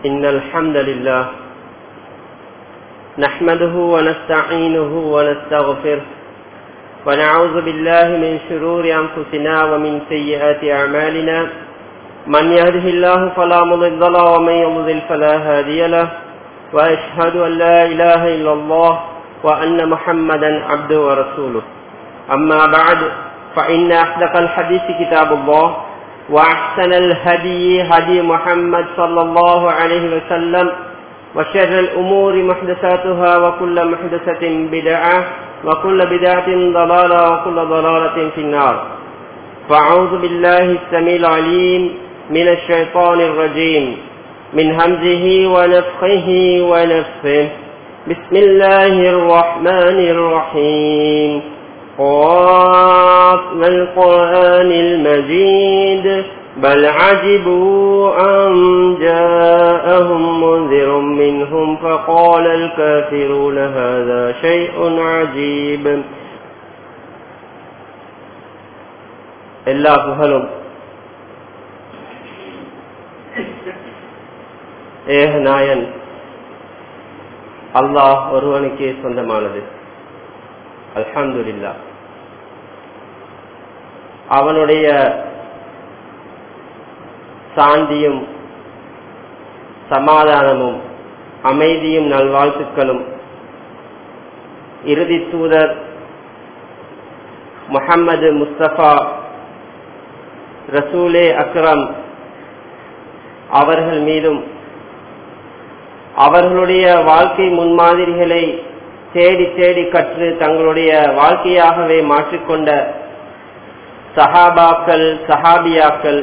إن الحمد لله نحمده ونستعينه ونستغفره ونعوذ بالله من شرور أنفسنا ومن سيئات أعمالنا من يهده الله فلا مضل له ومن يضلل فلا هادي له وأشهد أن لا إله إلا الله وأن محمدا عبده ورسوله أما بعد فإن أصدق الحديث كتاب الله وأحسن الهدي هدي محمد صلى الله عليه وسلم وشر الأمور محدثاتها وكل محدثة بدعة وكل بدعة ضلالة وكل ضلالة في النار فأعوذ بالله السميع العليم من الشيطان الرجيم من همزه ونفخه ونفسه بسم الله الرحمن الرحيم قاف والقرآن المجيد بل عجبوا أن جاءهم منذر منهم فقال الكافرون هذا شيء عجيب எல்லா புகழும் ஏகநாயன் அல்லாஹ் ஒருவனுக்கே சொந்தமானது அல்ஹம்துலில்லா அவனுடைய சாந்தியும் சமாதானமும் அமைதியும் நல்வாழ்த்துக்களும் இறுதி தூதர் முகம்மது முஸ்தபா ரசூலே அக்ரம் அவர்கள் மீதும் அவர்களுடைய வாழ்க்கை முன்மாதிரிகளை தேடி தேடி கற்று தங்களுடைய வாழ்க்கையாகவே மாற்றிக்கொண்ட சஹாபாக்கள் சஹாபியாக்கள்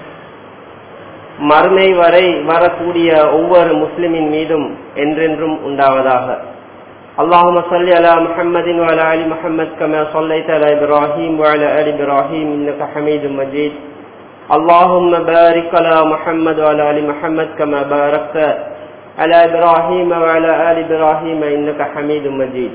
மறுமை வரை வரக்கூடிய ஒவ்வொரு முஸ்லிமின் மீதும் என்றென்றும் உண்டாவதாக اللهم صل على محمد وعلى ال محمد كما صليت على ابراهيم وعلى ال ابراهيم انك حميد مجيد اللهم بارك على محمد وعلى ال محمد كما باركت على ابراهيم وعلى ال ابراهيم انك حميد مجيد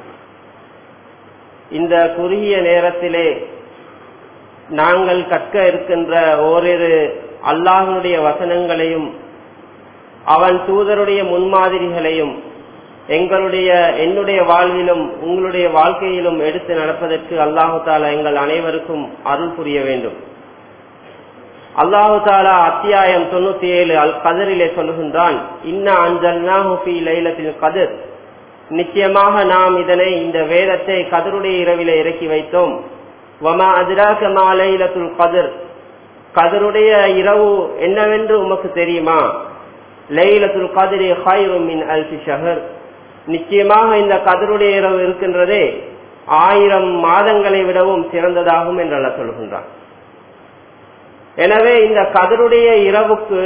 இந்த குறுகிய நேரத்திலே நாங்கள் கற்க இருக்கின்ற ஓரிரு அல்லாஹனுடைய வசனங்களையும் அவன் தூதருடைய முன்மாதிரிகளையும் எங்களுடைய என்னுடைய வாழ்விலும் உங்களுடைய வாழ்க்கையிலும் எடுத்து நடப்பதற்கு அல்லாஹு தாலா எங்கள் அனைவருக்கும் அருள் புரிய வேண்டும் அல்லாஹு தாலா அத்தியாயம் தொண்ணூத்தி ஏழு அல் கதரிலே சொல்லுகின்றான் இன்ன அஞ்சல்நாஹி லைலத்தின் கதிர் நிச்சயமாக நாம் இதனை இந்த வேதத்தை கதருடைய இரவில இறக்கி வைத்தோம் வமா அதிராக மாலைலத்துல் கதிர் கதருடைய இரவு என்னவென்று உமக்கு தெரியுமா லைலத்துல் கதிரி ஹைரும் மின் அல்பி ஷஹர் நிச்சயமாக இந்த கதருடைய இரவு இருக்கின்றதே ஆயிரம் மாதங்களை விடவும் சிறந்ததாகும் என்று சொல்கின்றான் எனவே இந்த கதருடைய இரவுக்கு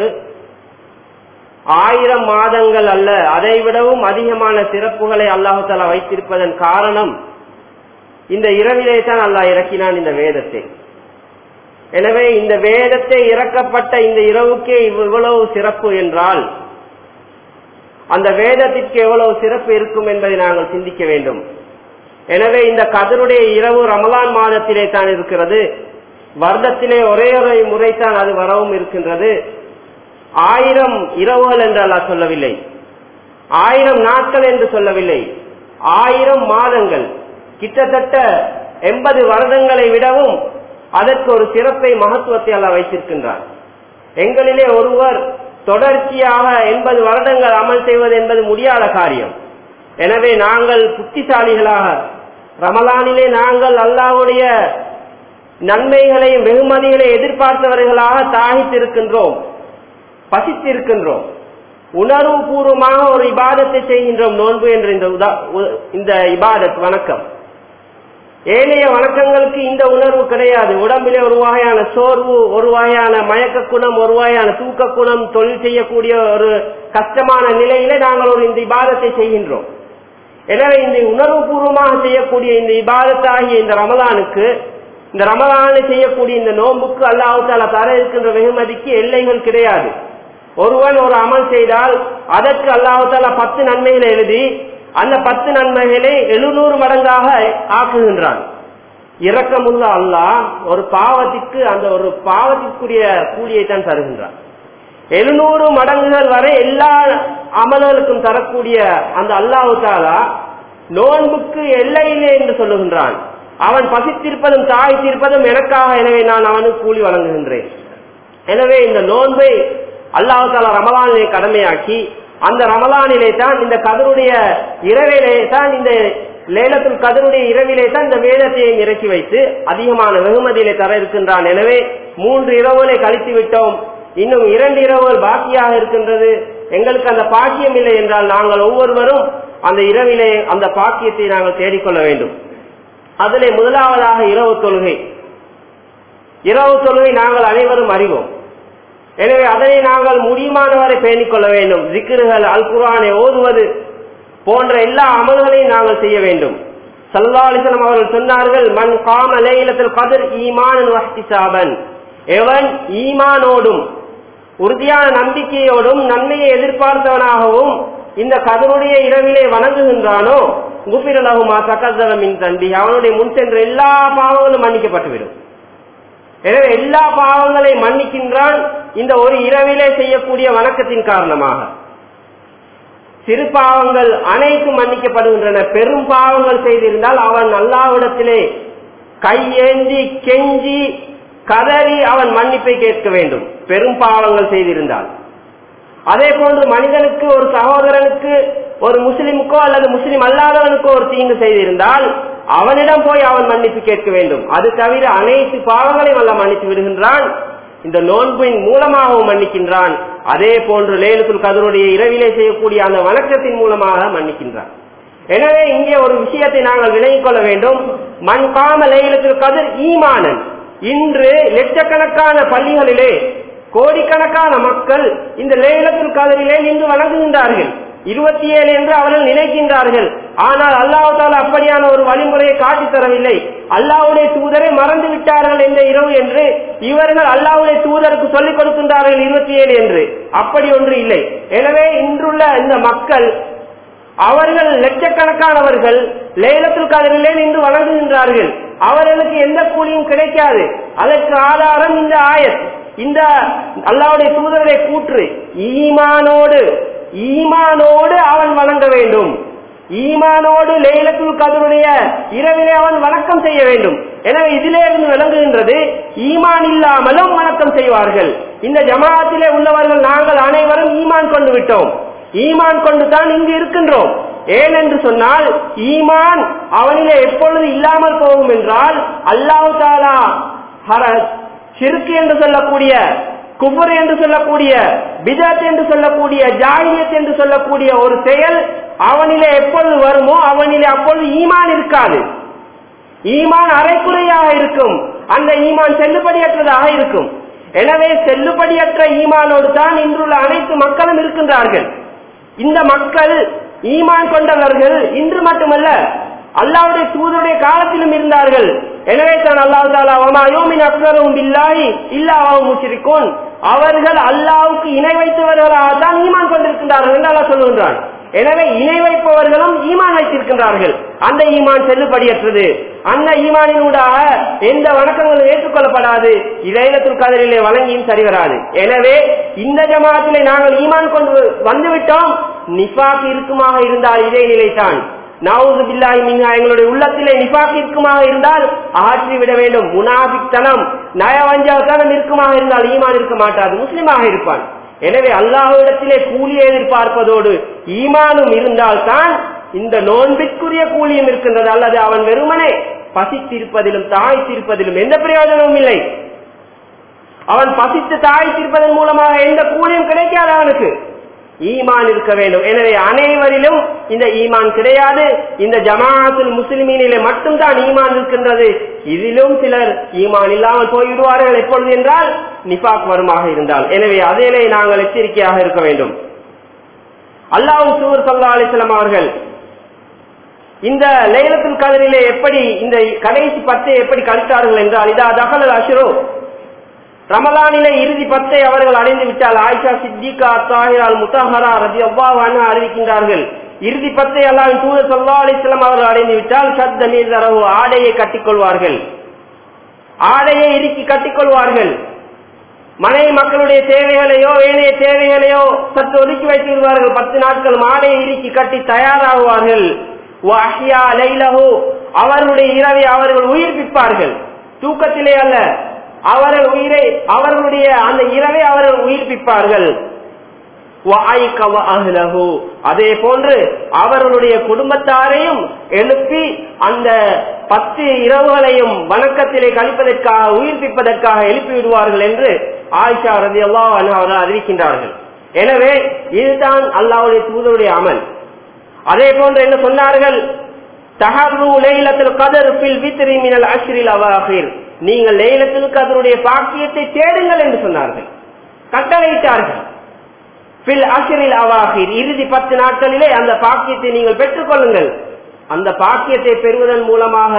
ஆயிரம் மாதங்கள் அல்ல அதை விடவும் அதிகமான சிறப்புகளை அல்லாஹு தாலா வைத்திருப்பதன் காரணம் இந்த இரவிலே தான் அல்லாஹ் இறக்கினான் இந்த வேதத்தை எனவே இந்த வேதத்தை இறக்கப்பட்ட இந்த இரவுக்கே இவ்வளவு சிறப்பு என்றால் அந்த வேதத்திற்கு எவ்வளவு சிறப்பு இருக்கும் என்பதை நாங்கள் சிந்திக்க வேண்டும் எனவே இந்த கதருடைய இரவு ரமலான் மாதத்திலே தான் இருக்கிறது வருடத்திலே ஒரே ஒரு முறைத்தான் அது வரவும் இருக்கின்றது ஆயிரம் இரவுகள் என்று அல்லா சொல்லவில்லை ஆயிரம் நாட்கள் என்று சொல்லவில்லை ஆயிரம் மாதங்கள் கிட்டத்தட்ட எண்பது வருடங்களை விடவும் அதற்கு ஒரு சிறப்பை மகத்துவத்தை அல்ல வைத்திருக்கின்றார் எங்களிலே ஒருவர் தொடர்ச்சியாக எண்பது வருடங்கள் அமல் செய்வது என்பது முடியாத காரியம் எனவே நாங்கள் புத்திசாலிகளாக ரமலானிலே நாங்கள் அல்லாவுடைய நன்மைகளையும் வெகுமதிகளை எதிர்பார்த்தவர்களாக தாகித்திருக்கின்றோம் பசித்திருக்கின்றோம் உணர்வு பூர்வமாக ஒரு இபாதத்தை செய்கின்றோம் நோன்பு என்ற இந்த இந்த இபாதத் வணக்கம் ஏனைய வணக்கங்களுக்கு இந்த உணர்வு கிடையாது உடம்பிலே ஒரு வகையான சோர்வு ஒரு வகையான மயக்க குணம் ஒரு வகையான தூக்க குணம் தொழில் செய்யக்கூடிய ஒரு கஷ்டமான நிலையில நாங்கள் ஒரு இந்த இபாதத்தை செய்கின்றோம் எனவே இந்த உணர்வு பூர்வமாக செய்யக்கூடிய இந்த இபாதத்தாகிய இந்த ரமலானுக்கு இந்த ரமலானை செய்யக்கூடிய இந்த நோன்புக்கு அல்லாஹால தர இருக்கின்ற வெகுமதிக்கு எல்லைகள் கிடையாது ஒருவன் ஒரு அமல் செய்தால் அதற்கு அல்லாஹால பத்து நன்மைகளை எழுதி அந்த பத்து நன்மைகளை எழுநூறு மடங்காக ஆக்குகின்றான் இரக்கமுள்ள அல்லாஹ் ஒரு பாவத்திற்கு அந்த ஒரு பாவத்திற்குரிய கூலியை தான் தருகின்றான் எழுநூறு மடங்குகள் வரை எல்லா அமல்களுக்கும் தரக்கூடிய அந்த அல்லாஹு தாலா நோன்புக்கு எல்லையிலே என்று சொல்லுகின்றான் அவன் பசித்திருப்பதும் தாய்த்திருப்பதும் எனக்காக எனவே நான் அவனுக்கு கூலி வழங்குகின்றேன் எனவே இந்த நோன்பை அல்லாஹு தாலா ரமலானிலே கடமையாக்கி அந்த ரமலானிலே தான் இந்த கதருடைய இரவிலே தான் இந்த லேலத்துல் கதருடைய இரவிலே தான் இந்த வேதத்தையும் இறக்கி வைத்து அதிகமான வெகுமதியிலே தர இருக்கின்றான் எனவே மூன்று இரவுகளை கழித்து விட்டோம் இன்னும் இரண்டு இரவுகள் பாக்கியாக இருக்கின்றது எங்களுக்கு அந்த பாக்கியம் இல்லை என்றால் நாங்கள் ஒவ்வொருவரும் அந்த இரவிலே அந்த பாக்கியத்தை நாங்கள் தேடிக்கொள்ள வேண்டும் அதிலே முதலாவதாக இரவு தொழுகை இரவு தொழுகை நாங்கள் அனைவரும் அறிவோம் எனவே அதனை நாங்கள் முடியுமானவரை பேணிக் கொள்ள வேண்டும் ஜிக்கிர்கள் அல் குரானை ஓதுவது போன்ற எல்லா அமல்களையும் நாங்கள் செய்ய வேண்டும் சல்லாலிசனம் அவர்கள் சொன்னார்கள் மண் காம லைலத்தில் கதிர் ஈமான் வஹ்திசாபன் எவன் ஈமானோடும் உறுதியான நம்பிக்கையோடும் நன்மையை எதிர்பார்த்தவனாகவும் இந்த கதருடைய இரவிலே வணங்குகின்றானோ குபிரலகுமா சகதவமின் தண்டி அவனுடைய முன் சென்ற எல்லா பாவங்களும் மன்னிக்கப்பட்டுவிடும் எனவே எல்லா பாவங்களை மன்னிக்கின்றான் இந்த ஒரு இரவிலே செய்யக்கூடிய வணக்கத்தின் காரணமாக சிறு பாவங்கள் அனைத்தும் மன்னிக்கப்படுகின்றன பெரும் பாவங்கள் செய்திருந்தால் அவன் அல்லாவிடத்திலே கையேந்தி கெஞ்சி கதறி அவன் மன்னிப்பை கேட்க வேண்டும் பெரும் பாவங்கள் செய்திருந்தால் அதே போன்று மனிதனுக்கு ஒரு சகோதரனுக்கு ஒரு முஸ்லிமுக்கோ அல்லது முஸ்லிம் அல்லாதவனுக்கோ ஒரு தீங்கு செய்திருந்தால் அவனிடம் போய் அவன் மன்னிப்பு கேட்க வேண்டும் அது தவிர அனைத்து பாவங்களையும் அல்ல மன்னித்து விடுகின்றான் இந்த நோன்பின் மூலமாகவும் மன்னிக்கின்றான் அதே போன்று லேலுக்குள் கதருடைய இரவிலே செய்யக்கூடிய அந்த வணக்கத்தின் மூலமாக மன்னிக்கின்றான் எனவே இங்கே ஒரு விஷயத்தை நாங்கள் விலகிக் கொள்ள வேண்டும் மண் காம லேலுக்குள் கதிர் ஈமானன் இன்று லட்சக்கணக்கான பள்ளிகளிலே கோடிக்கணக்கான மக்கள் இந்த லேலத்தில் கதரிலே நின்று வணங்குகின்றார்கள் இருபத்தி ஏழு என்று அவர்கள் நினைக்கின்றார்கள் ஆனால் அல்லாஹால அப்படியான ஒரு வழிமுறையை காட்டித் தரவில்லை அல்லாவுடைய தூதரை மறந்து விட்டார்கள் என்ற இரவு என்று இவர்கள் அல்லாவுடைய தூதருக்கு சொல்லிக் கொடுக்கின்றார்கள் இருபத்தி ஏழு என்று அப்படி ஒன்று இல்லை எனவே இன்றுள்ள இந்த மக்கள் அவர்கள் லட்சக்கணக்கானவர்கள் லேலத்தில் கதரிலே நின்று வணங்குகின்றார்கள் அவர்களுக்கு எந்த கூலியும் கிடைக்காது அதற்கு ஆதாரம் இந்த ஆயத் இந்த அல்லாவுடைய தூதருடைய கூற்று ஈமானோடு ஈமானோடு அவன் வணங்க வேண்டும் ஈமானோடு லேலத்துல் கதருடைய இரவிலே அவன் வணக்கம் செய்ய வேண்டும் எனவே இதிலே இருந்து விளங்குகின்றது ஈமான் இல்லாமலும் வணக்கம் செய்வார்கள் இந்த ஜமாத்திலே உள்ளவர்கள் நாங்கள் அனைவரும் ஈமான் கொண்டு விட்டோம் ஈமான் கொண்டு தான் இங்கு இருக்கின்றோம் ஏன் என்று சொன்னால் ஈமான் அவனிலே எப்பொழுது இல்லாமல் போகும் என்றால் அல்லாஹு தாலா சிறுக்கு என்று சொல்லக்கூடிய குபுர் என்று சொல்லக்கூடிய பிதத் என்று சொல்லக்கூடிய ஜாகியத் என்று சொல்லக்கூடிய ஒரு செயல் அவனிலே எப்பொழுது வருமோ அவனிலே அப்பொழுது ஈமான் இருக்காது ஈமான் அரைக்குறையாக இருக்கும் அந்த ஈமான் செல்லுபடியற்றதாக இருக்கும் எனவே செல்லுபடியற்ற ஈமானோடு தான் இன்றுள்ள அனைத்து மக்களும் இருக்கின்றார்கள் இந்த மக்கள் ஈமான் கொண்டவர்கள் இன்று மட்டுமல்ல அல்லாவுடைய தூதருடைய காலத்திலும் இருந்தார்கள் எனவே தான் அல்லாஹு தாலா யோமின் அக்சரும் பில்லாஹி இல்லாவும் முச்சிரிக்கும் அவர்கள் அல்லாவுக்கு இணை வைத்தவர்களாக தான் ஈமான் கொண்டிருக்கின்றார்கள் என்று அல்லா சொல்லுகின்றான் எனவே இணை வைப்பவர்களும் ஈமான் வைத்திருக்கின்றார்கள் அந்த ஈமான் செல்லுபடியற்றது அந்த ஈமானினூடாக எந்த வணக்கங்களும் ஏற்றுக்கொள்ளப்படாது இதைலத்தில் கதலிலே வழங்கியும் சரி வராது எனவே இந்த ஜமாத்திலே நாங்கள் ஈமான் கொண்டு வந்துவிட்டோம் நிஃபாக் இருக்குமாக இருந்தால் இதே நிலைத்தான் நாவூது பில்லாஹி மின்ஹா எங்களுடைய உள்ளத்திலே நிஃபாக் இருக்குமாக இருந்தால் அகற்றி விட வேண்டும் முனாபித்தனம் நயவஞ்சகத்தனம் இருக்குமாக இருந்தால் ஈமான் இருக்க மாட்டாது முஸ்லிமாக இருப்பான் எனவே அல்லாஹ்விடத்திலே கூலியை எதிர்பார்ப்பதோடு ஈமானும் இருந்தால்தான் இந்த நோன்பிற்குரிய கூலியும் இருக்கின்றது அல்லது அவன் வெறுமனே பசித்திருப்பதிலும் தாய்த்திருப்பதிலும் எந்த பிரயோஜனமும் இல்லை அவன் பசித்து தாய்த்திருப்பதன் மூலமாக எந்த கூலியும் கிடைக்காது அவனுக்கு ஈமான் இருக்க வேண்டும் எனவே அனைவரிலும் இந்த ஈமான் கிடையாது இந்த ஜமாஅத்துல் முஸ்லிமீனிலே மட்டும்தான் ஈமான் இருக்கின்றது இதிலும் சிலர் ஈமான் இல்லாமல் போய்விடுவார்கள் எப்பொழுது என்றால் நிபாக் வருமாக இருந்தால் எனவே அதிலே நாங்கள் எச்சரிக்கையாக இருக்க வேண்டும் அல்லாஹ் சூர் சல்லா அலிஸ்லாம் அவர்கள் இந்த லைலத்துல் கதரிலே எப்படி இந்த கடைசி பத்தை எப்படி கழித்தார்கள் என்றால் இதா தகவல் அஷ்ரோ ரமலானிலே இறுதி பத்தை அவர்கள் அடைந்து விட்டால் ஆயிஷா சித்திகா தாஹிரால் முத்தஹரா ரதி அவ்வாவான அறிவிக்கின்றார்கள் இறுதி பத்தை அல்லாவின் தூதர் சொல்லா அலிஸ்லாம் அவர்கள் அடைந்து விட்டால் சத்த மீது தரவு ஆடையை கட்டிக்கொள்வார்கள் ஆடையை இறுக்கி கட்டிக்கொள்வார்கள் மனைவி மக்களுடைய தேவைகளையோ ஏனைய தேவைகளையோ சற்று ஒதுக்கி வைத்து விடுவார்கள் பத்து நாட்கள் மாலையை இறுக்கி கட்டி தயாராகுவார்கள் வஹ்யா லைலஹு அவர்களுடைய இரவை அவர்கள் உயிர்ப்பிப்பார்கள் தூக்கத்திலே அல்ல அவர்கள் உயிரை அவர்களுடைய அந்த இரவை அவர்கள் உயிர்ப்பிப்பார்கள் வஆய்க வஅஹ்லஹு. அதே போன்று அவர்களுடைய குடும்பத்தாரையும் எழுப்பி அந்த பத்து இரவுகளையும் வணக்கத்திலே கழிப்பதற்காக உயிர்ப்பிப்பதற்காக எழுப்பி விடுவார்கள் என்று ஆயிஷா ரதி அல்லாஹ் அவர்கள் அறிவிக்கின்றார்கள் எனவே இதுதான் அல்லாஹ்வுடைய தூதருடைய அமல் அதே போன்று என்ன சொன்னார்கள் தஹர்ரு லைலத்துல் கதர் ஃபில் வித்ரி மினல் அஷ்ரில் அவாஹிர் நீங்கள் லைலத்துல் கதருடைய பாக்கியத்தை தேடுங்கள் என்று சொன்னார்கள் கட்டளையிட்டார்கள் ஃபில் அஷ்ரில் அவாஹிர் இறுதி பத்து நாட்களிலே அந்த பாக்கியத்தை நீங்கள் பெற்றுக் கொள்ளுங்கள் அந்த பாக்கியத்தை பெறுவதன் மூலமாக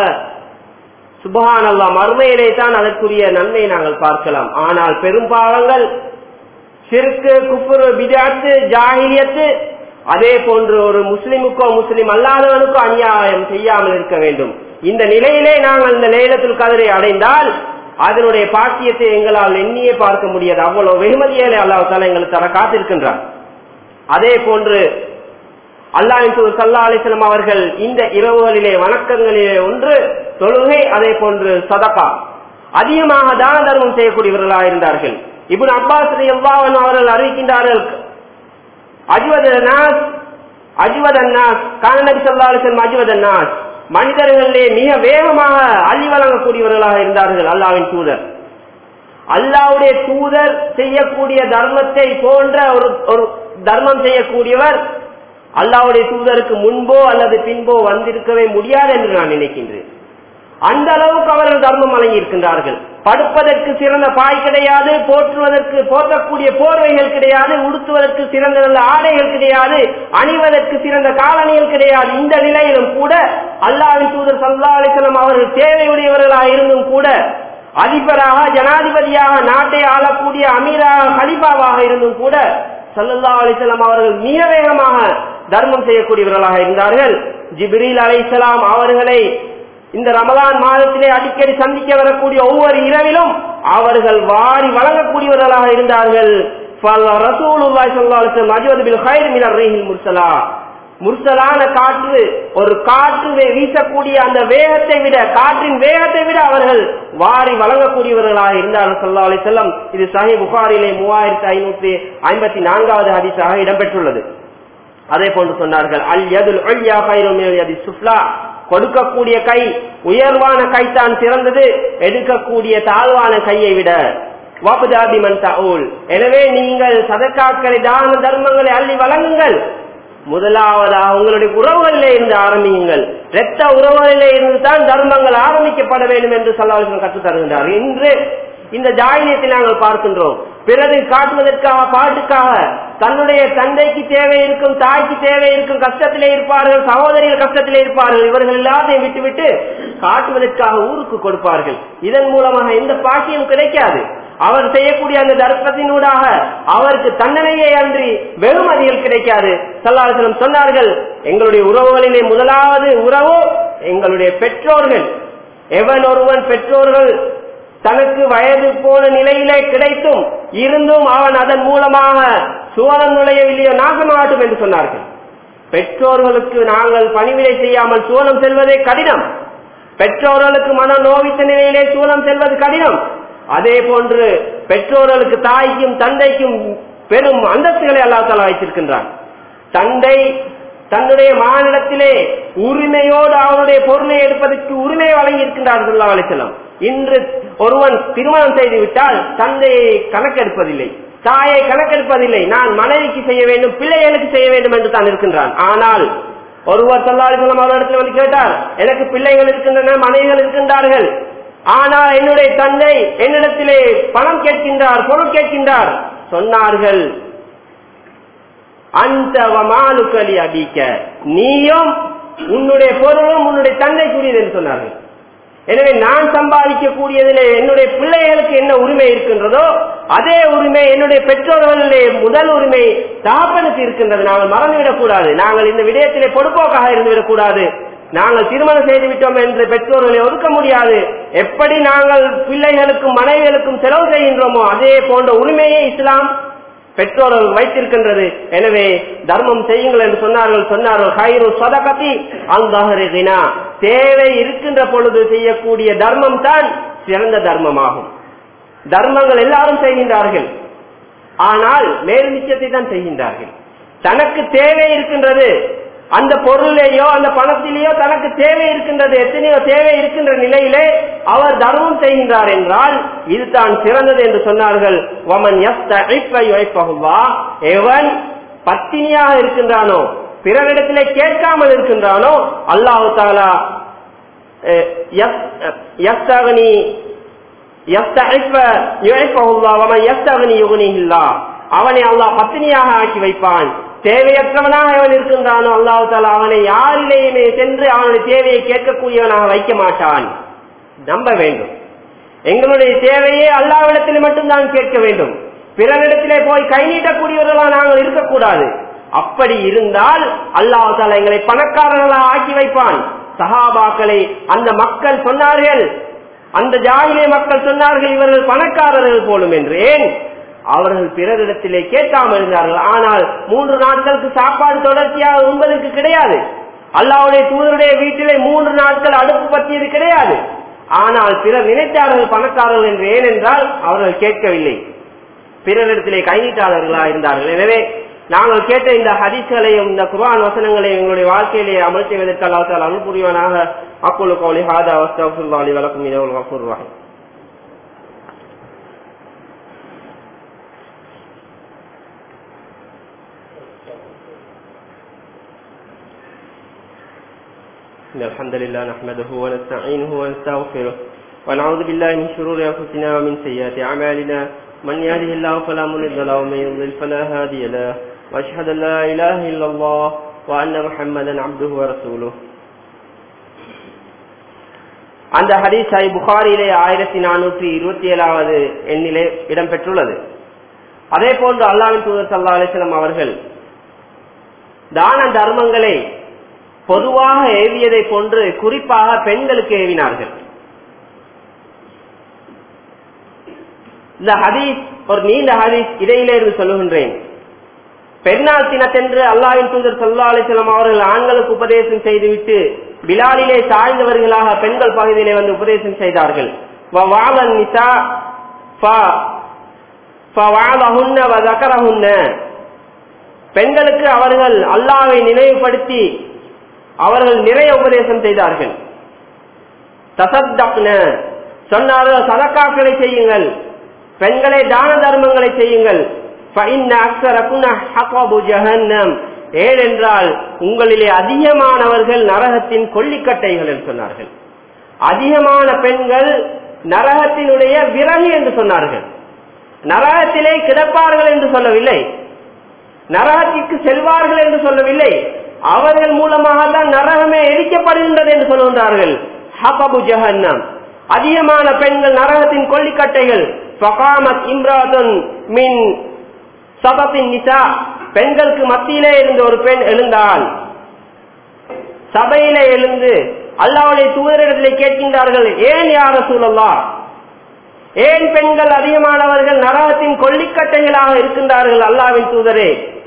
சுபஹான் அல்லா மறுமையிலே தான் அதற்குரிய நன்மை நாங்கள் பார்க்கலாம் ஆனால் பெரும் பாவங்கள் சிறுக்கு குப்புரு பிதாத்து ஜாகிரியத்து அதே போன்று ஒரு முஸ்லிமுக்கோ முஸ்லிம் அல்லாதவனுக்கோ அநியாயம் செய்யாமல் இருக்க வேண்டும் இந்த நிலையிலே நாங்கள் இந்த லேலத்துல் கதரை அடைந்தால் அதனுடைய பாக்கியத்தை எங்களால் எண்ணியே பார்க்க முடியாது அவ்வளவு வெகுமதியாலே அல்லாஹ் தாலா எங்களுக்கு தர காத்திருக்கின்றார் அதே போன்று அல்லாஹின் தூதர் சல்லா அலிஸ்லாம் அவர்கள் இந்த இரவுகளிலே வணக்கங்களிலே ஒன்று தொழுகை அதே போன்று சதகா அதிகமாக தான தர்மம் செய்யக்கூடியவர்களாக இருந்தார்கள் இப்னு அப்பாஸ் ரலியல்லாஹு அவர்கள் அறிவிக்கின்றார்கள் அஜ்வத் நாஸ் அஜ்வத் அன்னாஸ் கான நபி ஸல்லல்லாஹு அலைஹி வஸல்லம் அஜ்வத் அன்னாஸ் மனிதர்களிலே மிக வேகமாக அள்ளி வழங்கக்கூடியவர்களாக இருந்தார்கள் அல்லாஹ்வின் தூதர் அல்லாஹ்வுடைய தூதர் செய்யக்கூடிய தர்மத்தை போன்ற ஒரு ஒரு தர்மம் செய்யக்கூடியவர் அல்லாஹ்வுடைய தூதருக்கு முன்போ அல்லது பின்போ வந்திருக்கவே முடியாது என்று நான் நினைக்கின்றேன் அந்த அளவுக்கு அவர்கள் தர்மம் வழங்கி இருக்கின்றார்கள் படுப்பதற்கு சிறந்த பாய் கிடையாது போற்றுவதற்கு போற்றக்கூடிய போர்வைகள் கிடையாது உடுத்துவதற்கு சிறந்த நல்ல ஆடைகள் கிடையாது அணிவதற்கு சிறந்த காலணிகள் கிடையாது இந்த நிலையிலும் கூட அல்லாவின் தூதர் சல்லா அலிசலம் அவர்கள் தேவையுடையவர்களாக இருந்தும் கூட அதிபராக ஜனாதிபதியாக நாட்டை ஆளக்கூடிய அமீராக ஹலிபாவாக இருந்தும் கூட சல்லல்லா அலிசல்லாம் அவர்கள் மிக வேகமாக தர்மம் செய்யக்கூடியவர்களாக இருந்தார்கள் ஜிப்ரீல் அலைசலாம் அவர்களை இந்த ரமலான் மாதத்திலே அடிக்கடி சந்திக்க வரக்கூடிய ஒவ்வொரு இரவிலும் அவர்கள் வாரி வழங்கக்கூடியவர்களாக இருந்தார்கள் முர்சலான காற்று ஒரு காற்று வீசக்கூடிய அந்த வேகத்தை விட காற்றின் வேகத்தை விட அவர்கள் வாரி வழங்கக்கூடியவர்களாக இருந்தார்கள் சல்லா அலி செல்லம் இது சஹி புகாரிலே மூவாயிரத்தி ஐநூத்தி ஐம்பத்தி நான்காவது ஹதீஸாக இடம்பெற்றுள்ளது அதே போன்று சொன்னார்கள் அல் யதுல் சுஃப்லா கொடுக்கக்கூடிய கை உயர்வான கை தான் சிறந்தது எடுக்கக்கூடிய தாழ்வான கையை விட எனவே நீங்கள் சதக்காக்களை தான தர்மங்களை அள்ளி வழங்குங்கள் முதலாவதாக உங்களுடைய உறவுகளிலே இருந்து ஆரம்பியுங்கள் இரத்த உறவுகளிலே இருந்து தான் தர்மங்கள் ஆரம்பிக்கப்பட வேண்டும் என்று சொல்லாலும் கற்றுத் தருகின்றார் இன்று இந்த ஜாயினியத்தை நாங்கள் பார்க்கின்றோம் பிறகு காட்டுவதற்காக பாட்டுக்காக தன்னுடைய தந்தைக்கு தேவை இருக்கும் தாய்க்கு தேவை இருக்கும் கஷ்டத்திலே இருப்பார்கள் சகோதரிகள் கஷ்டத்திலே இருப்பார்கள் இவர்கள் எல்லாத்தையும் விட்டுவிட்டு காட்டுவதற்காக ஊருக்கு கொடுப்பார்கள் இதன் மூலமாக எந்த பாக்கியம் கிடைக்காது அவர் செய்யக்கூடிய அந்த தர்ப்பத்தினூடாக அவருக்கு தண்டனையே அன்றி வெறுமதிகள் கிடைக்காது சல்லாசலம் சொன்னார்கள் எங்களுடைய உறவுகளிலே முதலாவது உறவு எங்களுடைய பெற்றோர்கள் எவன் ஒருவன் பெற்றோர்கள் தனக்கு வயது போன நிலையிலே கிடைத்தும் இருந்தும் அவன் அதன் மூலமாக சுவனம் நுழையவில்லையோ நாசமாகட்டும் என்று சொன்னார்கள் பெற்றோர்களுக்கு நாங்கள் பணிவிடை செய்யாமல் சூழம் செல்வதே கடினம் பெற்றோர்களுக்கு மன நோவித்த நிலையிலே சூழம் செல்வது கடினம் அதே போன்று பெற்றோர்களுக்கு தாய்க்கும் தந்தைக்கும் பெரும் அந்தஸ்துகளை அல்லாத்தால வைத்திருக்கின்றான் தந்தை தன்னுடைய மாநிலத்திலே உரிமையோடு அவனுடைய பொருளை எடுப்பதற்கு உரிமை வழங்கி இருக்கின்றார் அலிசல்லாம் இன்று ஒருவன் திருமணம் செய்து விட்டால் தந்தையை கணக்கெடுப்பதில்லை தாயை கணக்கெடுப்பதில்லை நான் மனைவிக்கு செய்ய வேண்டும் பிள்ளைகளுக்கு செய்ய வேண்டும் என்று தான் இருக்கின்றான் ஆனால் ஒருவர் சொல்லாலிசல்லாம் அவரிடத்தில் வந்து கேட்டார் எனக்கு பிள்ளைகள் இருக்கின்றன மனைவிகள் இருக்கின்றார்கள் ஆனால் என்னுடைய தந்தை என்னிடத்திலே பணம் கேட்கின்றார் பொருள் கேட்கின்றார் சொன்னார்கள் அந்த மாலுக்களி அடிக்க நீயும் உன்னுடைய பொருளும் உன்னுடைய தந்தைக்குரியது என்று சொன்னார்கள் எனவே நான் சம்பாதிக்க கூடியதிலே என்னுடைய பிள்ளைகளுக்கு என்ன உரிமை இருக்கின்றதோ அதே உரிமை என்னுடைய பெற்றோர்களிலே முதல் உரிமை தகப்பனுக்கு இருக்கின்றது நாங்கள் மறந்துவிடக் கூடாது நாங்கள் இந்த விடயத்திலே பொறுப்போக்காக இருந்துவிடக் கூடாது நாங்கள் திருமணம் செய்து விட்டோம் என்று பெற்றோர்களை ஒதுக்க முடியாது எப்படி நாங்கள் பிள்ளைகளுக்கும் மனைவிகளுக்கும் செலவு செய்கின்றோமோ அதே போன்ற உரிமையை இஸ்லாம் பெற்றோர்கள் வைத்திருக்கின்றது எனவே தர்மம் செய்யுங்கள் என்று சொன்னார்கள் சொன்னார்கள் ஹைரு சதகதி அந்தஹரினா தேவை இருக்கின்ற பொழுது செய்யக்கூடிய தர்மம் தான் சிறந்த தர்மமாகும் தர்மங்கள் எல்லாரும் செய்கின்றார்கள் ஆனால் மேல் நிச்சயத்தை தான் செய்கின்றார்கள் தனக்கு தேவை இருக்கின்றது அந்த பொருளையோ அந்த பணத்திலேயோ தனக்கு தேவை இருக்கின்றது எத்தனையோ தேவை இருக்கின்ற நிலையிலே அவர் தர்மம் செய்கின்றார் என்றால் இதுதான் சிறந்தது என்று சொன்னார்கள் ஒமன் எவன் பத்தினியாக இருக்கின்றானோ பிறரிடத்திலே கேட்காமல் இருக்கின்றானோ அல்லாஹு தாலா அவனை அல்லாஹ் பத்தினியாக ஆக்கி வைப்பான் தேவையற்றவனாக அவன் இருக்கின்றானோ அல்லாஹு தாலா அவனை யாரிலேயுமே சென்று அவனுடைய தேவையை கேட்கக்கூடியவனாக வைக்க மாட்டான் நம்ப வேண்டும் எங்களுடைய தேவையே அல்லாவிடத்தில் மட்டும்தான் கேட்க வேண்டும் பிறரிடத்திலே போய் கை நீட்டக்கூடியவர்களா நாங்கள் இருக்கக்கூடாது அப்படி இருந்தால் அல்லாஹு தாலா எங்களை பணக்காரர்களாக ஆக்கி வைப்பான் சஹாபாக்களை அந்த மக்கள் சொன்னார்கள் அந்த ஜாகிலே மக்கள் சொன்னார்கள் இவர்கள் பணக்காரர்கள் போலும் என்று ஏன் அவர்கள் பிறரிடத்திலே கேட்காமல் இருந்தார்கள் ஆனால் மூன்று நாட்களுக்கு சாப்பாடு தொடர்ச்சியாக உண்பதற்கு கிடையாது அல்லாவுடைய தூதருடைய வீட்டிலே மூன்று நாட்கள் அடுப்பு பற்றியது கிடையாது ஆனால் பிறர் நினைத்தார்கள் பணக்காரர்கள் என்று ஏனென்றால் அவர்கள் கேட்கவில்லை பிறரிடத்திலே கைநீட்டாளர்களா இருந்தார்கள் எனவே நாங்கள் கேட்ட இந்த ஹதீஸ்களையும் இந்த குர்ஆன் வசனங்களையும் எங்களுடைய வாழ்க்கையிலே அமல் செய்வதற்கு அல்லாஹ் அருள் புரிவானாக அக்குலு கௌலி ஹாதா வஸ்தகுல்லாஹி வலக்கும் இனவுல் கஃபூர் ரஹீம் إن الحمد لله نحمده ونستعينه ونستغفره ونعوذ بالله من شرور أنفسنا ومن سيئات أعمالنا من يهده الله فلا مضل له ومن يضلل فلا هادي له وأشهد أن لا إله إلا الله وأن محمدا عبده ورسوله அந்த ஹதீஸை புகாரிலே ஆயிரத்தி நானூற்றி இருபத்தி ஏழாவது எண்ணிலே இடம்பெற்றுள்ளது அதே போன்று அல்லாவின் தூதர் சல்லா அலிஸ்லாம் அவர்கள் தான தர்மங்களை பொதுவாக ஏவியதை போன்று குறிப்பாக பெண்களுக்கு ஏவினார்கள் இந்த ஹதீஸ் ஒரு நீண்ட ஹதீஸ் இடையிலே இருந்து சொல்லுகின்றேன் பெருநாள் தினத்தென்று அல்லாவின் தூதர் சல்லா அலிஸ்லாம் அவர்கள் ஆண்களுக்கு உபதேசம் செய்துவிட்டு பிலாலிலே சாய்ந்தவர்களாக பெண்கள் பகுதியிலே வந்து உபதேசம் செய்தார்கள் பெண்களுக்கு அவர்கள் அல்லாவை நினைவுபடுத்தி அவர்கள் நிறைய உபதேசம் செய்தார்கள் தசத்தப்ன சொன்னார்கள் சதக்காக்களை செய்யுங்கள் பெண்களை தான தர்மங்களை செய்யுங்கள் ஏனென்றால் உங்களிலே அதிகமானவர்கள் நரகத்தின் கொல்லிக்கட்டைகள் என்று சொன்னார்கள் அதிகமான பெண்கள் நரகத்தினுடைய விறகு என்று சொன்னார்கள் நரகத்திலே கிடப்பார்கள் என்று சொல்லவில்லை நரகத்திற்கு செல்வார்கள் என்று சொல்லவில்லை அவர்கள் மூலமாக தான் நரகமே எரிக்கப்படுகின்றது என்று சொல்கின்றார்கள் ஹபபு ஜஹன்னம் அதிகமான பெண்கள் நரகத்தின் கொல்லிக்கட்டைகள் ஃபகாமத் இம்ராதுன் மின் சபத்தின் நிசா பெண்களுக்கு மத்தியிலே இருந்து ஒரு பெண் எழுந்தால் சபையிலே எழுந்து அல்லாவுடைய தூதரிடத்திலே கேட்கின்றார்கள் ஏன் யார சூழல்லா ஏன் பெண்கள் அதிகமானவர்கள் நரகத்தின் கொல்லிக்கட்டைகளாக இருக்கின்றார்கள் அல்லாவின் தூதரே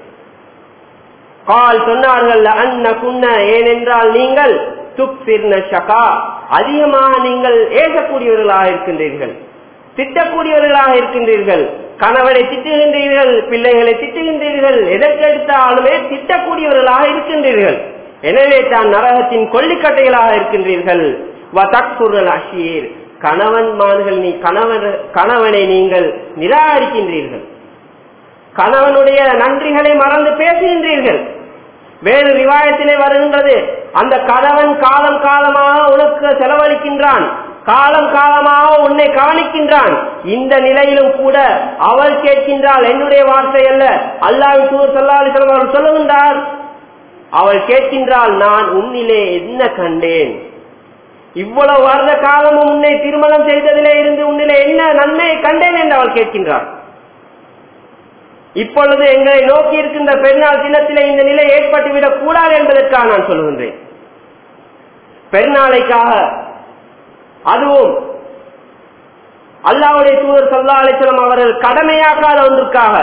கால் சொன்னார்கள் அன்ன குன்ன ஏனென்றால் நீங்கள் துப்சிர்ன ஷகா அதிகமாக நீங்கள் ஏசக்கூடியவர்களாக இருக்கின்றீர்கள் திட்டக்கூடியவர்களாக இருக்கின்றீர்கள் கணவனை திட்டுகின்றீர்கள் பிள்ளைகளை திட்டுகின்றீர்கள் எதற்கெடுத்தாலுமே திட்டக்கூடியவர்களாக இருக்கின்றீர்கள் எனவே தான் நரகத்தின் கொல்லிக்கட்டைகளாக இருக்கின்றீர்கள் அஷீர் கணவன்மார்கள் நீ கணவன் கணவனை நீங்கள் நிராகரிக்கின்றீர்கள் கணவனுடைய நன்றிகளை மறந்து பேசுகின்றீர்கள் வேறு ரிவாயத்திலே வருகின்றது அந்த கணவன் காலம் காலமாக உனக்கு செலவழிக்கின்றான் காலம் காலமாக உன்னை கவனிக்கின்றான் இந்த நிலையிலும் கூட அவள் கேட்கின்றாள் என்னுடைய வார்த்தை அல்ல அல்லாவின் தூர் சொல்லாலிசலம் அவர்கள் சொல்லுகின்றார் அவள் கேட்கின்றாள் நான் உன்னிலே என்ன கண்டேன் இவ்வளவு வருட காலமும் உன்னை திருமணம் செய்ததிலே இருந்து உன்னிலே என்ன நன்மையை கண்டேன் என்று அவள் கேட்கின்றாள் இப்பொழுது எங்களை நோக்கி இருக்கின்ற பெருநாள் தினத்திலே இந்த நிலை ஏற்பட்டுவிடக் கூடாது என்பதற்காக நான் சொல்லுகின்றேன் பெருநாளைக்காக அதுவும் அல்லாவுடைய தூதர் சல்லா அலிஸ்லாம் அவர்கள் கடமையாக்காத ஒன்றுக்காக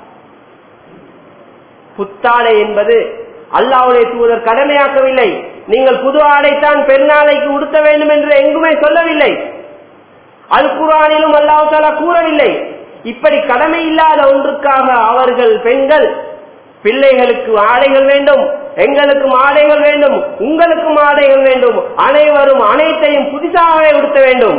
புத்தாடை என்பது அல்லாவுடைய தூதர் கடமையாக்கவில்லை நீங்கள் புது ஆடைத்தான் பெருநாளைக்கு உடுத்த வேண்டும் என்று எங்குமே சொல்லவில்லை அல் குரானிலும் அல்லாஹ் தாலா கூறவில்லை இப்படி கடமை இல்லாத ஒன்றுக்காக அவர்கள் பெண்கள் பிள்ளைகளுக்கு ஆடைகள் வேண்டும் எங்களுக்கும் ஆடைகள் வேண்டும் உங்களுக்கும் ஆடைகள் வேண்டும் அனைவரும் அனைத்தையும் புதிதாகவே உடுத்த வேண்டும்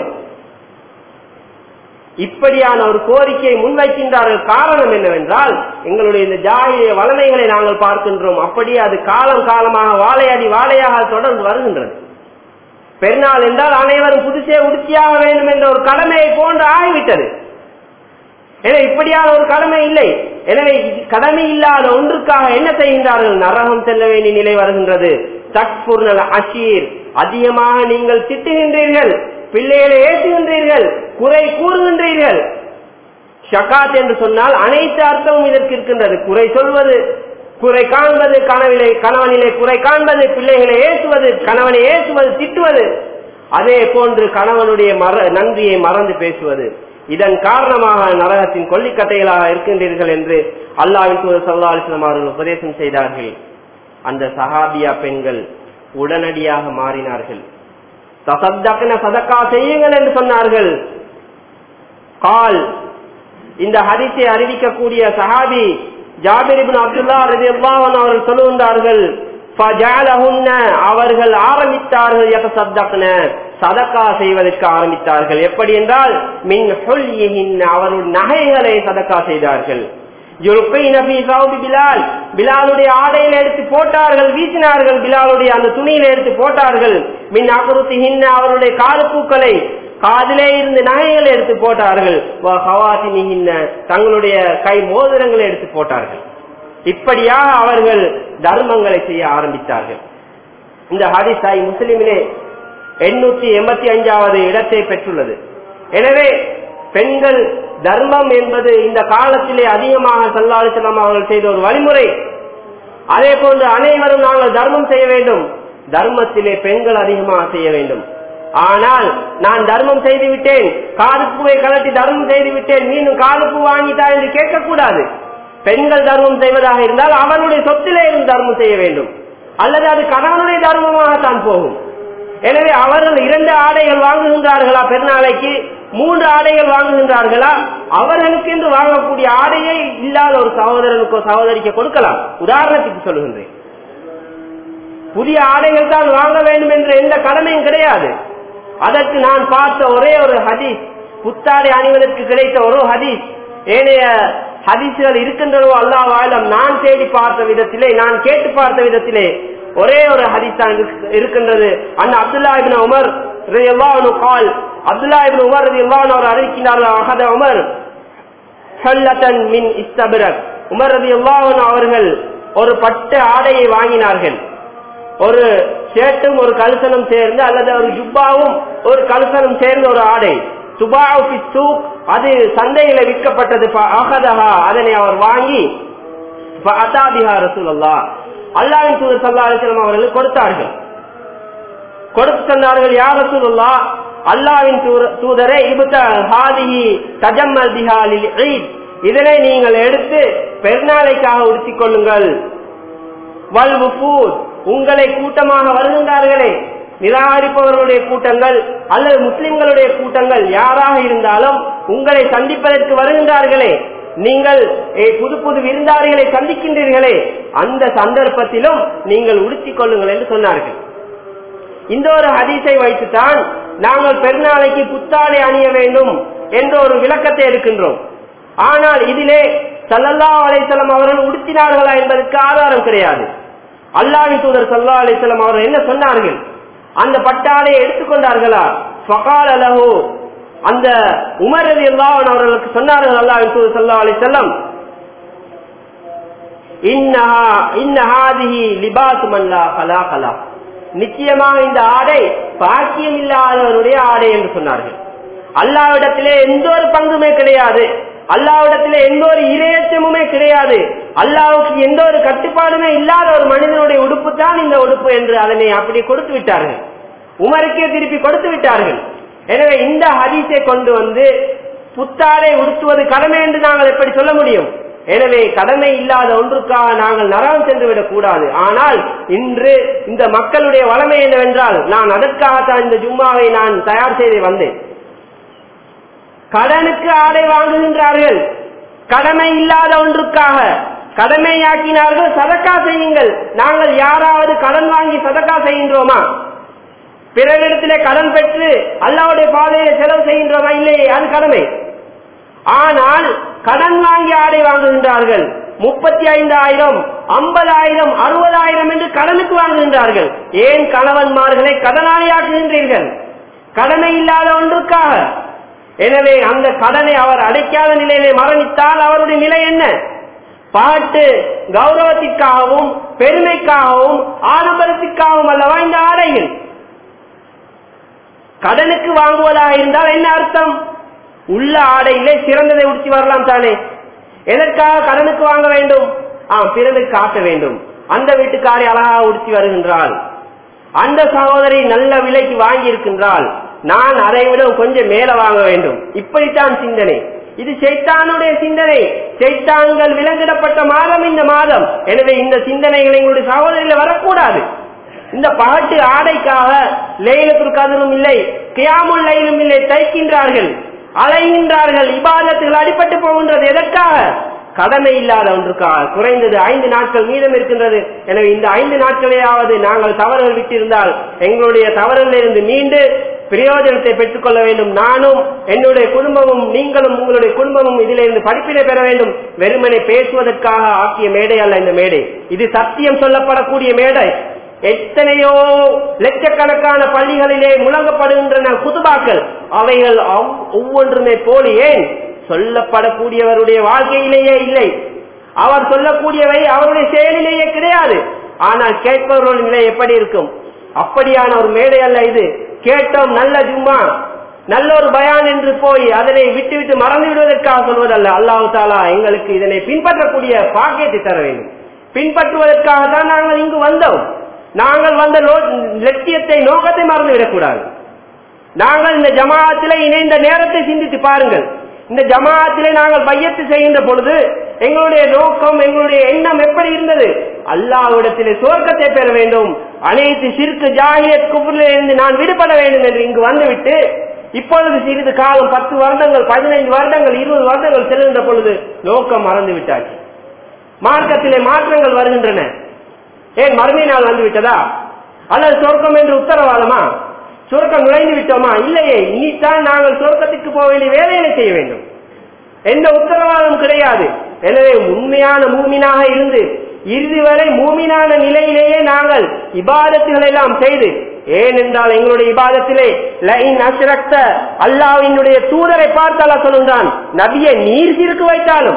இப்படியான ஒரு கோரிக்கையை முன்வைக்கின்றார்கள் காரணம் என்னவென்றால் எங்களுடைய இந்த ஜாகிய வளமைகளை நாங்கள் பார்க்கின்றோம் அப்படியே அது காலம் காலமாக வாழையடி வாழையாக தொடர்ந்து வருகின்றது பெருநாள் என்றால் அனைவரும் புதுசே உடுத்தியாக வேண்டும் என்ற ஒரு கடமையை போன்று ஆகிவிட்டது எனவே இப்படியான ஒரு கடமை இல்லை எனவே கடமை இல்லாத ஒன்றுக்காக என்ன செய்கின்றார்கள் நரகம் செல்ல வேண்டிய நிலை வருகின்றது தக்புர்னல் அஷீர் அதிகமாக நீங்கள் திட்டுகின்றீர்கள் பிள்ளைகளை ஏற்றுகின்றீர்கள் குறை கூறுகின்றீர்கள் ஷகாத் என்று சொன்னால் அனைத்து அர்த்தமும் இதற்கு இருக்கின்றது குறை சொல்வது குறை காண்பது கனவிலே கணவனிலே குறை காண்பது பிள்ளைகளை ஏசுவது கணவனை ஏசுவது திட்டுவது அதே போன்று கணவனுடைய மற நன்றியை மறந்து பேசுவது இதன் காரணமாக நரகத்தின் கொல்லிக்கட்டைகளாக இருக்கின்றீர்கள் என்று அல்லாவின் தூதர் சல்லா அலிஸ்லாம் அவர்கள் உபதேசம் செய்தார்கள் அந்த சஹாபியா பெண்கள் உடனடியாக மாறினார்கள் தசத்தக்கன சதக்கா செய்யுங்கள் என்று சொன்னார்கள் கால் இந்த ஹரிசை அறிவிக்கக்கூடிய சஹாபி ஜாபிர் இபின் அப்துல்லா ரதி அல்லாவன் அவர்கள் சொல்லுகின்றார்கள் அவர்கள் ஆரம்பித்தார்கள் எத்தசத்தக்கன சதக்கா செய்வதற்கு ஆரம்பித்தார்கள் எப்படி என்றால் மின் அவருடைய நகைகளை சதக்கா செய்தார்கள் பிலால் பிலாலுடைய ஆடையில எடுத்து போட்டார்கள் வீசினார்கள் பிலாலுடைய அந்த துணியில எடுத்து போட்டார்கள் மின் அகுருத்தி ஹின்ன அவருடைய காலுப்பூக்களை காதிலே இருந்து நகைகளை எடுத்து போட்டார்கள் தங்களுடைய கை மோதிரங்களை எடுத்து போட்டார்கள் இப்படியாக அவர்கள் தர்மங்களை செய்ய ஆரம்பித்தார்கள் இந்த ஹரிசாய் முஸ்லிமிலே எண்ணூத்தி எண்பத்தி அஞ்சாவது இடத்தை பெற்றுள்ளது எனவே பெண்கள் தர்மம் என்பது இந்த காலத்திலே அதிகமாக சல்லாலிசலாம் அவர்கள் செய்த ஒரு வழிமுறை அதே போன்று அனைவரும் நாங்கள் தர்மம் செய்ய வேண்டும் தர்மத்திலே பெண்கள் அதிகமாக செய்ய வேண்டும் ஆனால் நான் தர்மம் செய்து விட்டேன் காதுப்பூவை கலட்டி தர்மம் செய்து விட்டேன் மீண்டும் காதுப்பூ வாங்கிட்டா என்று கேட்கக்கூடாது பெண்கள் தர்மம் செய்வதாக இருந்தால் அவருடைய சொத்திலே இருந்து தர்மம் செய்ய வேண்டும் அல்லது அது கணவனுடைய தர்மமாகத்தான் போகும் எனவே அவர்கள் இரண்டு ஆடைகள் வாங்குகின்றார்களா பெருநாளைக்கு மூன்று ஆடைகள் வாங்குகின்றார்களா அவர்களுக்கு என்று வாங்கக்கூடிய ஆடையை இல்லாத ஒரு சகோதரனுக்கோ சகோதரிக்கு கொடுக்கலாம் உதாரணத்துக்கு சொல்லுகின்றேன் புதிய ஆடைகள் தான் வாங்க வேண்டும் என்ற எந்த கடமையும் கிடையாது அதற்கு நான் பார்த்த ஒரே ஒரு ஹதீஸ் புத்தாடை அணிவதற்கு கிடைத்த ஒரு ஹதீஸ் ஏனைய ஹதீஸ்கள் இருக்கின்றனவோ அல்லாஹ் ஆலம் நான் தேடி பார்த்த விதத்திலே நான் கேட்டு பார்த்த விதத்திலே ஒரே ஒரு ஹதீஸ் தான் இருக்கின்றது அந்த அப்துல்லா இபின் உமர் கால் அப்துல்லா இபின் உமர் அவர் அறிவிக்கிறார்கள் அகத உமர் மின் இஸ்தபிரக் உமர் ரதி அவர்கள் ஒரு பட்டு ஆடையை வாங்கினார்கள் ஒரு ஷர்ட்டும் ஒரு கல்சனும் சேர்ந்து அல்லது ஒரு ஜுப்பாவும் ஒரு கல்சனும் சேர்ந்த ஒரு ஆடை அது சந்தையில விற்கப்பட்டது அதனை அவர் வாங்கி அல்லாவின் தூதர் சல்லா அலிஸ்லாம் அவர்கள் கொடுத்தார்கள் கொடுத்து சொன்னார்கள் யார் ரசூலுல்லா அல்லாவின் தூதரை தஜம்மல் திஹாலில் இதனை நீங்கள் எடுத்து பெருநாளைக்காக உடுத்திக் கொள்ளுங்கள் வல்வுபூத் உங்களை கூட்டமாக வருகின்றார்களே நிராகரிப்பவர்களுடைய கூட்டங்கள் அல்லது முஸ்லிம்களுடைய கூட்டங்கள் யாராக இருந்தாலும் உங்களை சந்திப்பதற்கு வருகின்றார்களே நீங்கள் புது புது விருந்தாளிகளை சந்திக்கின்றீர்களே அந்த சந்தர்ப்பத்திலும் நீங்கள் உடுத்திக் கொள்ளுங்கள் என்று சொன்னார்கள் இந்த ஒரு ஹதீஸை வைத்துத்தான் நாங்கள் பெருநாளைக்கு புத்தாடை அணிய வேண்டும் என்ற ஒரு விளக்கத்தை எடுக்கின்றோம் ஆனால் இதிலே சல்லல்லா அலைசலம் அவர்கள் உடுத்தினார்களா என்பதற்கு ஆதாரம் கிடையாது அல்லாவின் தூதர் சல்லா அலிசல்லாம் அவர்கள் என்ன சொன்னார்கள் அந்த பட்டாடையை எடுத்துக்கொண்டார்களா ஃபகால் அலஹோ அந்த உமர் அலி அல்லாவன் அவர்களுக்கு சொன்னார்கள் அல்லாவின் தூதர் சல்லா அலி செல்லம் நிச்சயமாக இந்த ஆடை பாக்கியம் இல்லாதவருடைய ஆடை என்று சொன்னார்கள் அல்லாவிடத்திலே எந்த ஒரு பங்குமே கிடையாது அல்லாவிடத்திலே எந்த ஒரு இரையச்சமுமே கிடையாது அல்லாவுக்கு எந்த ஒரு கட்டுப்பாடுமே இல்லாத ஒரு மனிதனுடைய உடுப்பு தான் இந்த உடுப்பு என்று அதனை அப்படி கொடுத்து விட்டார்கள் உமருக்கே திருப்பி கொடுத்து விட்டார்கள் எனவே இந்த ஹதீஸை கொண்டு வந்து புத்தாடை உடுத்துவது கடமை என்று நாங்கள் எப்படி சொல்ல முடியும் எனவே கடமை இல்லாத ஒன்றுக்காக நாங்கள் நரகம் சென்று விடக் கூடாது ஆனால் இன்று இந்த மக்களுடைய வளமை என்னவென்றால் நான் அதற்காகத்தான் இந்த ஜும்மாவை நான் தயார் செய்து வந்தேன் கடனுக்கு ஆடை வாங்குகின்றார்கள் கடமை இல்லாத ஒன்றுக்காக கடமையாக்கினார்கள் சதக்கா செய்யுங்கள் நாங்கள் யாராவது கடன் வாங்கி சதக்கா செய்கின்றோமா பிறரிடத்திலே கடன் பெற்று அல்லாவுடைய பாதையில செலவு செய்கின்றோமா இல்லையே அது கடமை ஆனால் கடன் வாங்கி ஆடை வாங்குகின்றார்கள் முப்பத்தி ஐந்தாயிரம் ஐம்பதாயிரம் அறுபதாயிரம் என்று கடனுக்கு வாங்குகின்றார்கள் ஏன் கணவன்மார்களை கடனாளியாக்குகின்றீர்கள் கடமை இல்லாத ஒன்றுக்காக எனவே அந்த கடனை அவர் அடைக்காத நிலையிலே மரணித்தால் அவருடைய நிலை என்ன பாட்டு கௌரவத்திற்காகவும் பெருமைக்காகவும் ஆடம்பரத்திற்காகவும் அல்லவா இந்த ஆடைகள் கடனுக்கு வாங்குவதாக இருந்தால் என்ன அர்த்தம் உள்ள ஆடையிலே சிறந்ததை உடுத்தி வரலாம் தானே எதற்காக கடனுக்கு வாங்க வேண்டும் ஆ பிறருக்கு காட்ட வேண்டும் அந்த வீட்டுக்காரை அழகா உடுத்தி வருகின்றாள் அந்த சகோதரி நல்ல விலைக்கு வாங்கி இருக்கின்றாள் நான் அதை விட கொஞ்சம் மேல வாங்க வேண்டும் இப்படித்தான் சிந்தனை இது சைத்தானுடைய சிந்தனை சைத்தான்கள் விலங்கிடப்பட்ட மாதம் இந்த மாதம் எனவே இந்த சிந்தனைகள் எங்களுடைய சகோதரியில் வரக்கூடாது இந்த பகட்டு ஆடைக்காக லேலத்திற்கு கதிரும் இல்லை கியாமுல் லைலும் இல்லை தைக்கின்றார்கள் அலைகின்றார்கள் இபாதத்துகள் அடிபட்டு போகின்றது எதற்காக கடமை இல்லாத ஒன்றுக்காக குறைந்தது ஐந்து நாட்கள் மீதம் இருக்கின்றது எனவே இந்த ஐந்து நாட்களையாவது நாங்கள் தவறுகள் விட்டிருந்தால் எங்களுடைய தவறுகளிலிருந்து மீண்டு பிரயோஜனத்தை பெற்றுக்கொள்ள வேண்டும் நானும் என்னுடைய குடும்பமும் நீங்களும் உங்களுடைய குடும்பமும் இதிலிருந்து படிப்பினை பெற வேண்டும் வெறுமனை பேசுவதற்காக ஆக்கிய மேடை அல்ல இந்த மேடை இது சத்தியம் சொல்லப்படக்கூடிய மேடை எத்தனையோ லட்சக்கணக்கான பள்ளிகளிலே முழங்கப்படுகின்றன குதுபாக்கள் அவைகள் ஒவ்வொன்றுமே போலி ஏன் சொல்லப்படக்கூடியவருடைய வாழ்க்கையிலேயே இல்லை அவர் சொல்லக்கூடியவை அவருடைய செயலிலேயே கிடையாது ஆனால் கேட்பவர்களுடைய நிலை எப்படி இருக்கும் அப்படியான ஒரு மேடை அல்ல இது கேட்டோம் நல்ல ஜும்மா நல்ல ஒரு பயான் என்று போய் அதனை விட்டு விட்டு மறந்து விடுவதற்காக சொல்வதல்ல அல்லாஹு தாலா எங்களுக்கு இதனை பின்பற்றக்கூடிய பாக்கியத்தை தர வேண்டும் பின்பற்றுவதற்காக தான் நாங்கள் இங்கு வந்தோம் நாங்கள் வந்த லட்சியத்தை நோக்கத்தை மறந்து விடக்கூடாது நாங்கள் இந்த ஜமாத்திலே இணைந்த நேரத்தை சிந்தித்து பாருங்கள் இந்த ஜமாத்திலே நாங்கள் பையத்து செய்கின்ற பொழுது எங்களுடைய நோக்கம் எங்களுடைய எண்ணம் எப்படி இருந்தது அல்லாவிடத்திலே சுவர்க்கத்தை பெற வேண்டும் அனைத்து சிறுக்கு ஜாகியத் குபுரிலிருந்து நான் விடுபட வேண்டும் என்று இங்கு வந்துவிட்டு இப்பொழுது சிறிது காலம் பத்து வருடங்கள் பதினைந்து வருடங்கள் இருபது வருடங்கள் செல்கின்ற பொழுது நோக்கம் மறந்து விட்டாச்சு மார்க்கத்திலே மாற்றங்கள் வருகின்றன ஏன் மறுமை நாள் வந்து விட்டதா அல்லது சொர்க்கம் என்று உத்தரவாதமா சொர்க்கம் நுழைந்து விட்டோமா இல்லையே இனித்தான் நாங்கள் சொர்க்கத்துக்கு போக வேண்டிய வேலையை செய்ய வேண்டும் எந்த உத்தரவாதம் கிடையாது எனவே உண்மையான மூமினாக இருந்து இறுதி வரை மூமினான நிலையிலேயே நாங்கள் இபாதத்துகள் எல்லாம் செய்து ஏனென்றால் எங்களுடைய இபாதத்திலே லைன் அசிரக்த அல்லாவினுடைய தூதரை பார்த்தாலா சொல்லுகிறான் நபியை நீர் சிறுக்கு வைத்தாலும்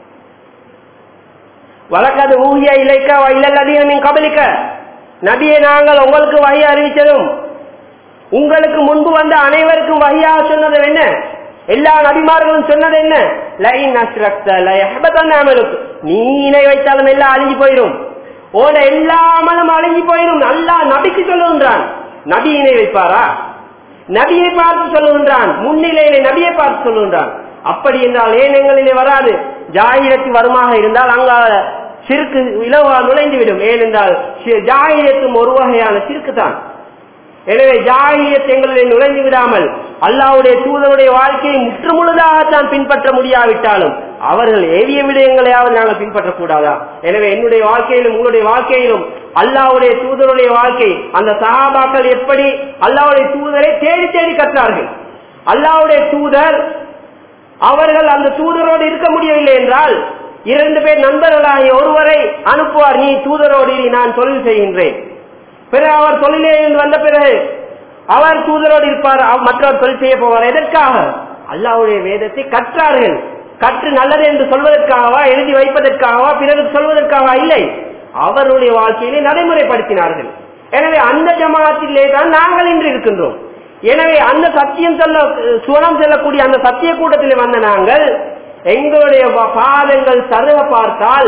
வழக்கது ஊகிய இலைக்க இல்லல்லதீனமின் கபலிக்க நபியை நாங்கள் உங்களுக்கு வகை அறிவித்ததும் உங்களுக்கு முன்பு வந்த அனைவருக்கும் வகையாக சொன்னது என்ன எல்லா நபிமார்களும் சொன்னது என்ன லைன் அமலுக்கு நீ இணை வைத்தாலும் எல்லாம் அழிஞ்சு போயிடும் ஓட எல்லா அமலும் அழிஞ்சு போயிடும் அல்லா நபிக்கு சொல்லுகின்றான் நபி இணை வைப்பாரா நபியை பார்த்து சொல்லுகின்றான் முன்னிலையிலே நபியை பார்த்து சொல்லுகின்றான் அப்படி என்றால் ஏன் எங்களிலே வராது ஜாயிரத்து வருமாக இருந்தால் அங்க சிறுக்கு இலவா நுழைந்துவிடும் ஏனென்றால் ஜாயிரத்தும் ஒரு வகையான சிறுக்கு தான் எனவே ஜாகியத் எங்களிலே நுழைந்து விடாமல் அல்லாவுடைய தூதருடைய வாழ்க்கையை முற்றுமுழுதாகத்தான் பின்பற்ற முடியாவிட்டாலும் அவர்கள் ஏவிய விடயங்களையாவது நாங்கள் பின்பற்றக்கூடாதா எனவே என்னுடைய வாழ்க்கையிலும் உங்களுடைய வாழ்க்கையிலும் அல்லாவுடைய தூதருடைய வாழ்க்கை அந்த சகாபாக்கள் எப்படி அல்லாவுடைய தூதரை தேடி தேடி கற்றார்கள் அல்லாவுடைய தூதர் அவர்கள் அந்த தூதரோடு இருக்க முடியவில்லை என்றால் இரண்டு பேர் நண்பர்களாகிய ஒருவரை அனுப்புவார் நீ தூதரோடு நான் தொழில் செய்கின்றேன் பிறகு அவர் தொழிலே வந்த பிறகு அவர் தூதரோடு இருப்பார் மற்றவர் தொழில் செய்ய போவார் எதற்காக அல்லாவுடைய வேதத்தை கற்றார்கள் கற்று நல்லது என்று சொல்வதற்காகவா எழுதி வைப்பதற்காகவா பிறருக்கு சொல்வதற்காகவா இல்லை அவருடைய வாழ்க்கையிலே நடைமுறைப்படுத்தினார்கள் எனவே அந்த ஜமாத்திலே தான் நாங்கள் இன்று இருக்கின்றோம் எனவே அந்த சத்தியம் சொல்ல சுவனம் செல்லக்கூடிய அந்த சத்திய கூட்டத்தில் வந்த நாங்கள் எங்களுடைய பாதங்கள் சருக பார்த்தால்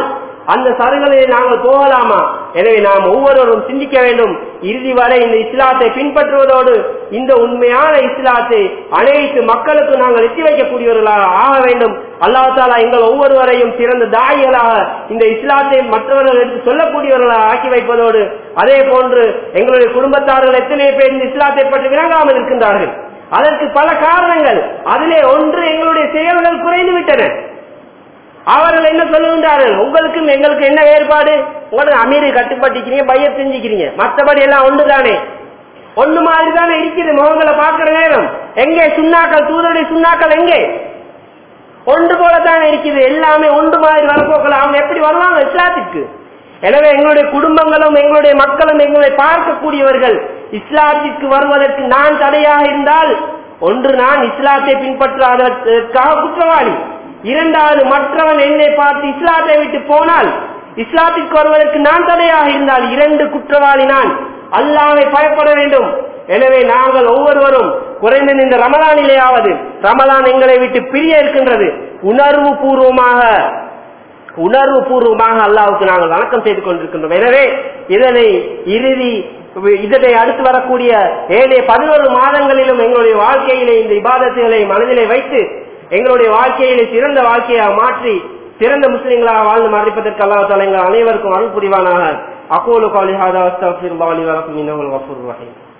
அந்த சருகளிலே நாங்கள் போகலாமா எனவே நாம் ஒவ்வொருவரும் சிந்திக்க வேண்டும் இறுதி வரை இந்த இஸ்லாத்தை பின்பற்றுவதோடு இந்த உண்மையான இஸ்லாத்தை அனைத்து மக்களுக்கு நாங்கள் எட்டி வைக்கக்கூடியவர்களாக ஆக வேண்டும் அல்லா தாலா எங்கள் ஒவ்வொருவரையும் சிறந்த தாய்களாக இந்த இஸ்லாத்தை மற்றவர்கள் எடுத்து சொல்லக்கூடியவர்களாக ஆக்கி வைப்பதோடு அதே போன்று எங்களுடைய குடும்பத்தார்கள் எத்தனை பேர் இந்த இஸ்லாத்தை பற்றி விளங்காமல் இருக்கின்றார்கள் அதற்கு பல காரணங்கள் அதிலே ஒன்று எங்களுடைய செயல்கள் குறைந்து விட்டன அவர்கள் என்ன சொல்லுகின்றார்கள் உங்களுக்கும் எங்களுக்கு என்ன வேறுபாடு உங்களுக்கு அமீரை கட்டுப்பட்டிக்கிறீங்க பைய செஞ்சுக்கிறீங்க மற்றபடி எல்லாம் ஒன்றுதானே ஒண்ணு மாதிரி தானே இருக்குது முகங்களை பார்க்கிற நேரம் எங்கே சுண்ணாக்கள் தூதருடைய சுண்ணாக்கள் எங்கே ஒன்று போலத்தானே இருக்குது எல்லாமே ஒன்று மாதிரி வரப்போக்கள் அவங்க எப்படி வருவாங்க இஸ்லாத்துக்கு எனவே எங்களுடைய குடும்பங்களும் எங்களுடைய மக்களும் எங்களை பார்க்கக்கூடியவர்கள் இஸ்லாத்திற்கு வருவதற்கு நான் தடையாக இருந்தால் ஒன்று நான் இஸ்லாத்தை பின்பற்றாததற்காக குற்றவாளி இரண்டாவது மற்றவன் என்னை பார்த்து இஸ்லாத்தை விட்டு போனால் இஸ்லாத்திற்கு வருவதற்கு நான் தடையாக இருந்தால் இரண்டு குற்றவாளி நான் அல்லாவை பயப்பட வேண்டும் எனவே நாங்கள் ஒவ்வொருவரும் குறைந்த இந்த ரமலானிலேயாவது ரமலான் எங்களை விட்டு பிரிய இருக்கின்றது உணர்வு பூர்வமாக உணர்வு பூர்வமாக அல்லாவுக்கு நாங்கள் வணக்கம் செய்து கொண்டிருக்கின்றோம் எனவே இதனை இறுதி இதனை அடுத்து வரக்கூடிய ஏழைய பதினோரு மாதங்களிலும் எங்களுடைய வாழ்க்கையிலே இந்த இபாதத்துகளை மனதிலே வைத்து எங்களுடைய வாழ்க்கையிலே சிறந்த வாழ்க்கையாக மாற்றி சிறந்த முஸ்லிம்களாக வாழ்ந்து மறைப்பதற்கு அல்லாஹ் தாலா எங்கள் அனைவருக்கும் அருள் புரிவானாக அகோலு காலிஹாதா அஸ்தபிர் பாலி வரக்கும் இன்னும் வஃபுர் ரஹீம்